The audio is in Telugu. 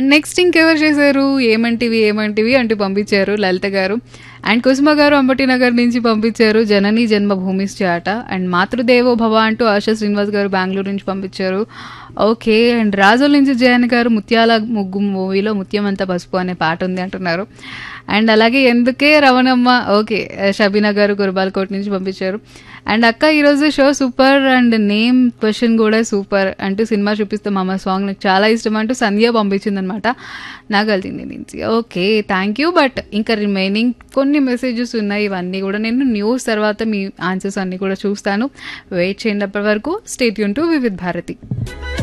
అండ్ నెక్స్ట్ ఇంకెవరు చేశారు ఏమంటివి ఏమంటివి అంటూ పంపించారు లలిత గారు అండ్ కుసుమ గారు అంబటి నగర్ నుంచి పంపించారు జనని జన్మభూమి చాట అండ్ మాతృదేవో భవ అంటూ ఆశా శ్రీనివాస్ గారు బెంగళూరు నుంచి పంపించారు ఓకే అండ్ రాజోల్ నుంచి జయన్ గారు ముత్యాల ముగ్గు మూవీలో ముత్యం అంతా పసుపు అనే పాట ఉంది అంటున్నారు అండ్ అలాగే ఎందుకే రవణమ్మ ఓకే షబీనా గారు గురబాలకోట్ నుంచి పంపించారు అండ్ అక్క ఈరోజు show super and name question కూడా సూపర్ అంటూ సినిమా చూపిస్తాం అమ్మ సాంగ్ నాకు చాలా ఇష్టం అంటూ సంధ్య పంపించింది అనమాట నాగల్దింది నుంచి ఓకే థ్యాంక్ యూ బట్ ఇంకా రిమైనింగ్ కొన్ని మెసేజెస్ ఉన్నాయి ఇవన్నీ కూడా నేను న్యూస్ తర్వాత మీ ఆన్సర్స్ అన్నీ కూడా చూస్తాను వెయిట్ చేయండి అప్పటి వరకు స్టేట్ యూన్ టు వివిధ్ భారతి